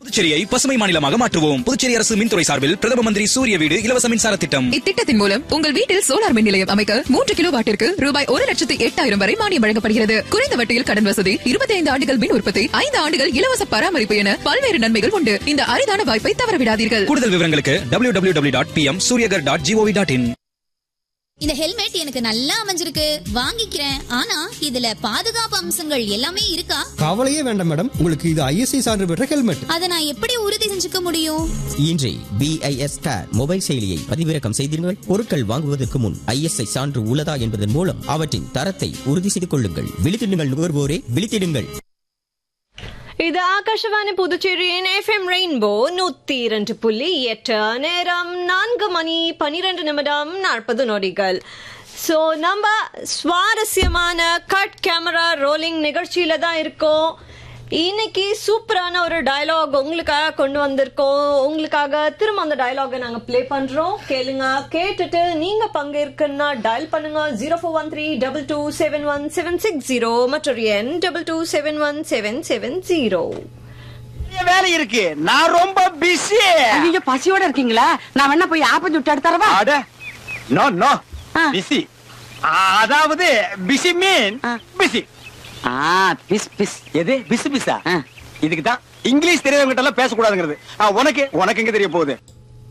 புதுச்சேரியை பசுமை மாநிலமாக மாற்றுவோம் புதுச்சேரி அரசு மின்துறை சார்பில் பிரதம மந்திரி சூரிய வீடு இலவச மின்சார திட்டம் இத்திட்டத்தின் மூலம் உங்கள் வீட்டில் சோலார் மின் நிலையம் அமைக்க மூன்று கிலோ வாட்டிற்கு ரூபாய் ஒரு லட்சத்து எட்டாயிரம் வரை மானியம் வழங்கப்படுகிறது குறைந்த வட்டியில் கடன் வசதி இருபத்தி ஐந்து ஆண்டுகள் மின் உற்பத்தி ஐந்து ஆண்டுகள் இலவச பராமரிப்பு என பல்வேறு நன்மைகள் உண்டு இந்த அரிதான வாய்ப்பை தவறவிடாதீர்கள் கூடுதல் விவரங்களுக்கு W W W dot P M Suryaghar dot GOV dot IN இந்த ஹெல்மெட் எனக்கு நல்லா அமைஞ்சிருக்கு வாங்கிக்கிறேன் ஆனா இதுல பாதுகாப்பு அம்சங்கள் எல்லாமே இருக்கா கவலையே வேண்டாம் மேடம் உங்களுக்கு இது ஐஎஸ்ஐ சான்று பெற்ற ஹெல்மெட் அதை நான் எப்படி உறுதி செஞ்சுக்க முடியும் இன்றே பிஐஎஸ் கேர் மொபைல் செயலியை பதிவிறக்கம் செய்தீர்கள் பொருட்கள் வாங்குவதற்கு முன் ஐஎஸ்ஐ சான்று உள்ளதா என்பதன் மூலம் அவற்றின் தரத்தை உறுதி செய்து கொள்ளுங்கள் விழித்திடுங்கள் நுகர்வோரே விழித்திடுங்கள் இது ஆகாஷவாணி புதுச்சேரியின் எஃப்எம் ரெயின்போ நூத்தி இரண்டு புள்ளி எட்டு நேரம் நான்கு மணி பனிரெண்டு நிமிடம் நாற்பது நொடிகள் ஸோ நம்ம சுவாரஸ்யமான கட் கேமரா ரோலிங் நிகழ்ச்சியில தான் இருக்கோம் இன்னைக்கு சூப்பரான ஒரு டயலாக் உங்களுக்காக கொண்டு வந்திருக்கோம் உங்களுக்காக திரும்ப அந்த டயலாகை நாங்க ப்ளே பண்றோம் கேளுங்க கேட்டுட்டு நீங்க பங்கேற்கணும்னா டயல் பண்ணுங்க zero four one three double two seven one seven six zero மற்றொரு எண் double two seven one seven seven zero வேலை இருக்கு நான் ரொம்ப பிஸி நீங்க பசியோட இருக்கீங்களா நான் வேணா போய் ஆப்பம் சுட்டு எடுத்து தரவா அட நோ நோ ஆ. பிஸி அதாவது பிஸி மீன் ஆ. பிஸி ஆ பிஸ் பிஸ் எது பிஸி பிஸா ஆ. இதுக்கு தான் இங்கிலீஷ் தெரியாதவங்க எல்லாம் பேசக்கூடாதுங்கிறது ஆ, உனக்கு உனக்கு எங்க தெரிய போகுது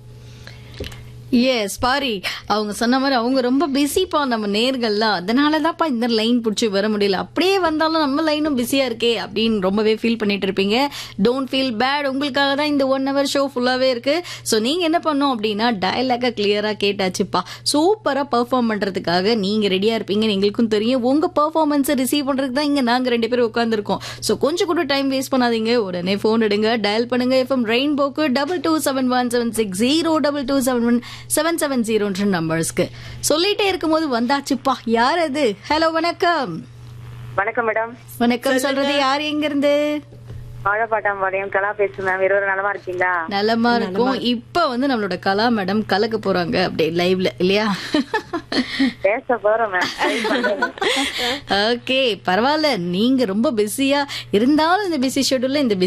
எஸ் பாரி அவங்க சொன்ன மாதிரி அவங்க ரொம்ப பிஸிப்பா நம்ம நேர்கள்லாம் அதனாலதான்ப்பா இந்த லைன் பிடிச்சி வர முடியல அப்படியே வந்தாலும் நம்ம லைனும் பிஸியா இருக்கே அப்படின்னு ரொம்பவே ஃபீல் பண்ணிட்டு இருப்பீங்க டோன்ட் ஃபீல் பேட் உங்களுக்காக தான் இந்த ஒன் ஹவர் ஷோ ஃபுல்லாவே இருக்கு ஸோ நீங்க என்ன பண்ணோம் அப்படின்னா டயலாக கிளியரா கேட்டாச்சுப்பா சூப்பரா பெர்ஃபார்ம் பண்றதுக்காக நீங்க ரெடியா இருப்பீங்கன்னு எங்களுக்கும் தெரியும் உங்க பெர்ஃபார்மன்ஸை ரிசீவ் பண்றதுக்கு தான் இங்க நாங்க ரெண்டு பேரும் உட்காந்துருக்கோம் ஸோ கொஞ்சம் கூட டைம் வேஸ்ட் பண்ணாதீங்க உடனே ஃபோன் எடுங்க டயல் பண்ணுங்க எஃப்எம் ரெயின்போக்கு double two seven one seven six zero double two seven one seven seven ஜீரோன்ற நம்பர்ஸ்க்கு சொல்லிட்டே இருக்கும்போது வந்தாச்சுப்பா யார் அது ஹலோ வணக்கம் வணக்கம் மேடம் வணக்கம் சொல்றது யார் எங்க இருந்து வாழப்பாட்டாம்பாளையம் கலா பேசுறேன் மேம் இருவரும் நலமா இருக்கீங்களா நலமா இருக்கும் இப்ப வந்து நம்மளோட கலா மேடம் கலக்க போறாங்க அப்படியே லைவ்ல இல்லையா பேச போறோம் மேம் ஓகே பரவாயில்ல நீங்க ரொம்ப பிஸியா இருந்தாலும் இந்த பிஸி ஷெட்யூல்ல இந்த